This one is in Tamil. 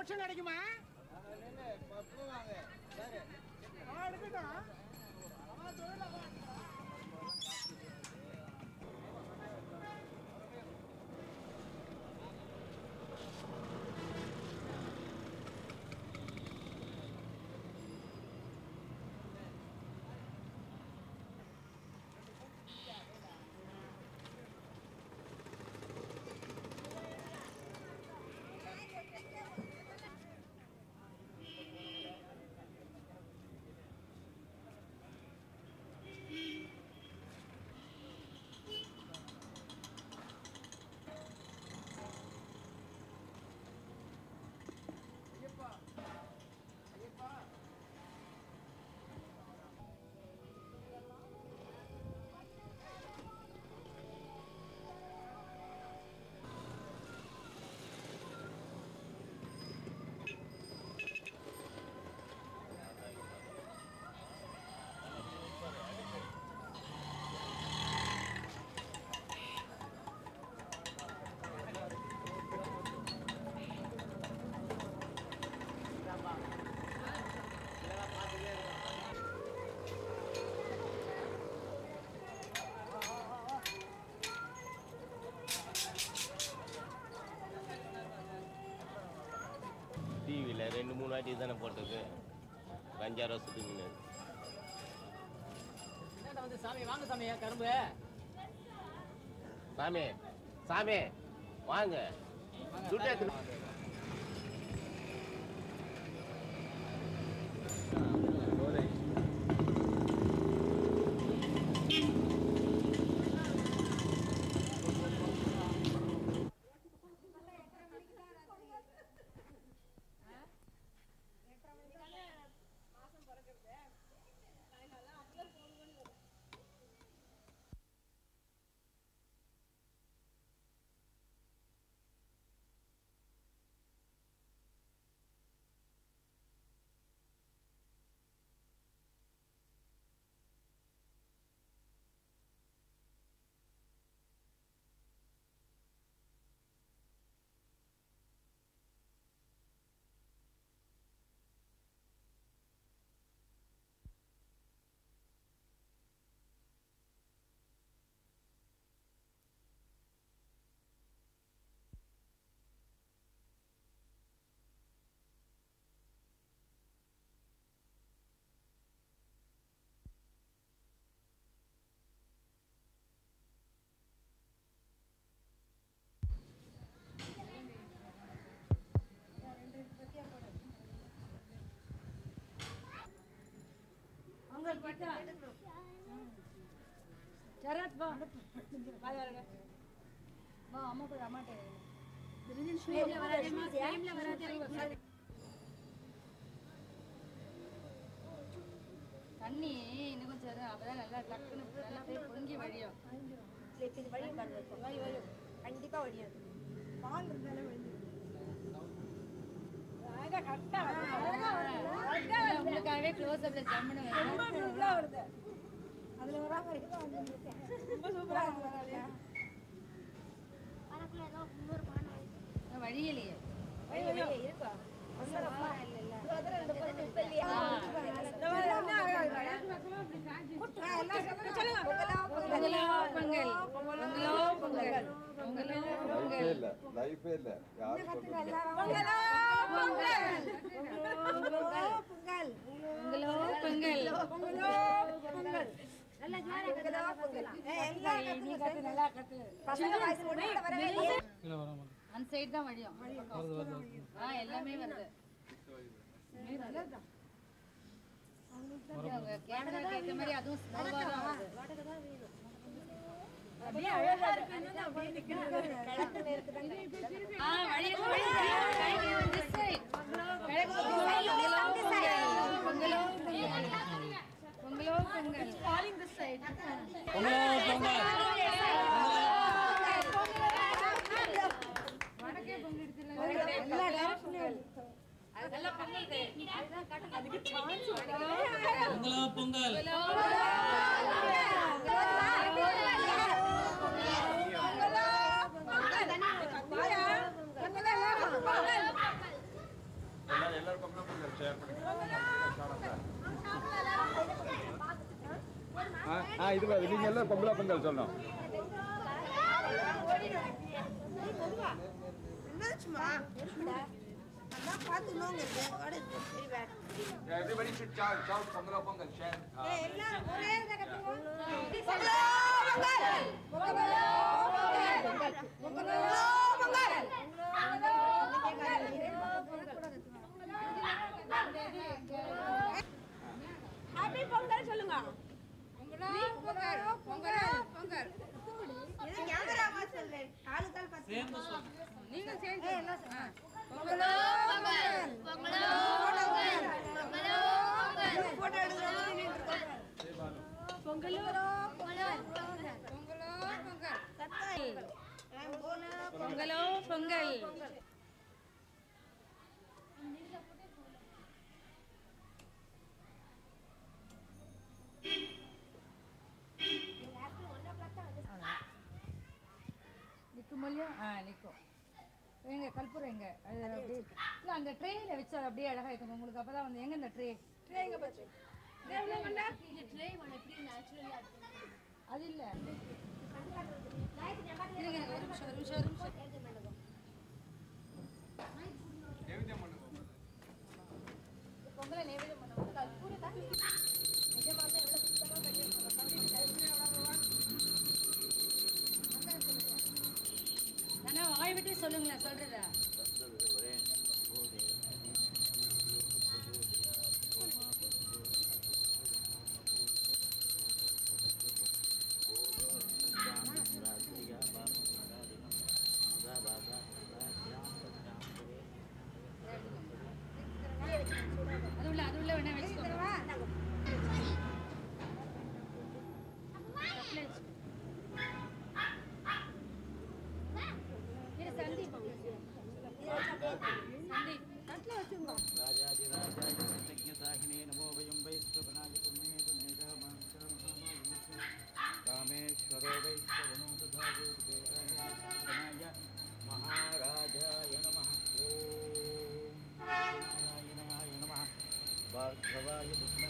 லட்சம் கிடைக்குமா ஆ, எடுக்கட்டும் அவன் தொழில் அவன். டிவியில் ரெண்டு மூணு வாட்டி தானே போட்டிருக்கு ஒரு அஞ்சாறு வருஷத்துக்கு முன்னாடி என்னடா வந்து சாமி வாங்க சாமி கரும்பு சாமி சாமி வாங்க துட்டு எடுத்து- சரத் வா வாய் வரங்க வா அம்மா போய் அம்மாட்ட தண்ணி இன்னும் கொஞ்சம் இரு, அப்பதான் நல்லா டக்குன்னு நல்லா அப்படியே பொங்கி வழியும் இது வழி வழி வரும் கண்டிப்பா வழியாது பால் இருந்தாலே வழி உங்களுக்காகவே க்ளோஸ் அப்ல ஜம்முன்னு வரும். வருது அதுல வராம இருக்கு வந்துருக்கேன் ரொம்ப சூப்பரா இருக்கு இன்னும் வழி இல்லையே வழி வழி இருக்கா இல்ல இல்ல பொங்கலோ பொங்கல் பொங்கலோ பொங்கல் பொங்கலோ பொங்கல் இல்ல லைஃபே இல்ல யாரும் சொல்றது பொங்கலோ பொங்கல் பொங்கல் பொங்கலோ பொங்கல் பொங்கல் நல்லா பொங்கல் எல்லா நீ கத்து நல்லா கத்து பசங்க வயசு ஒண்ணு கூட வரவே இல்லையே அந்த சைடு தான் வழியும் ஆ எல்லாமே வருது அவங்க கேமராக்கு ஏத்த மாதிரி அதுவும் ஸ்லோவா தான் வருது அப்படியே அழகா இருக்கு அப்படியே நிக்கிறாங்க கிழக்கு நேருக்கு தானே ஆ வழி வழி Thank you, this side. கிழக்கு பொங்கலோ பொங்கல் பொங்கலோ பொங்கல் பொங்கலோ பொங்கல் calling this side வடக்கே பொங்கல் எடுத்துல எல்லா டைரக்ஷன்லயும் அதெல்லாம் பொங்கல் பொங்கலோ பொங்கல் எல்லாரும் பொங்கலோ பொங்கல் ஷேர் பண்ணுங்க ஆ ஆ இது பாரு, நீங்க எல்லாம் பொங்கலோ பொங்கல் சொல்லணும் என்னாச்சுமா அதான் பார்த்துக்கணுங்க Everybody should shout, shout பொங்கலோ பொங்கல் ஷேர் எல்லாம் ஒரே இதை கத்துவோம் ஹாப்பி பொங்கல் சொல்லுங்க இது கேமராமா சொல்றேன் ஆளுக்கால் பார்த்து சேர்ந்து சொல்லு நீங்க சேர்ந்து ஆ. பொங்கலோ பொங்கல் பொங்கலோ பொங்கல் பொங்கலோ பொங்கல் போட்டோ எடுக்கிறோம் பொங்கலோ பொங்கல் பொங்கலோ பொங்கல் போன பொங்கலோ பொங்கல் நிற்கும் இல்லையா ஆ நிற்கும் எங்க கற்பூரம் எங்க அது அப்படியே இல்லை அந்த ட்ரேயில் வச்சு அது அப்படியே அழகா இருக்கும் உங்களுக்கு அப்பதான் வந்து எங்க இந்த ட்ரே ட்ரே எங்க போச்சு அது இல்ல இருங்க, இருங்க, ஒரு நிமிஷம் ஒரு நிமிஷம் ஒரு நிமிஷம் பொங்கலை நைவேத்தியம் பண்ணுவோம் கற்பூரம் தான் நிஜமாவே எவ்வளவு சுத்தமா ஆனா வாய் விட்டு சொல்லுங்களேன் சொல்றத அது உள்ள அது உள்ள வேணா வச்சுக்கோங்க இது சந்தீப் சந்தீப் ராஜாதிராஜாய சர்வஜ்ஞதாகினே நமோ வயம் வைஸ்வபனாய புண்ணிய புண்ணிய காமேஸ்வரோ வைஸ்வனோ ததாஜோ தேவாய மகாராஜாய நமः ஓம் நாராயணாய நமः பார்கவாய வித்மஹே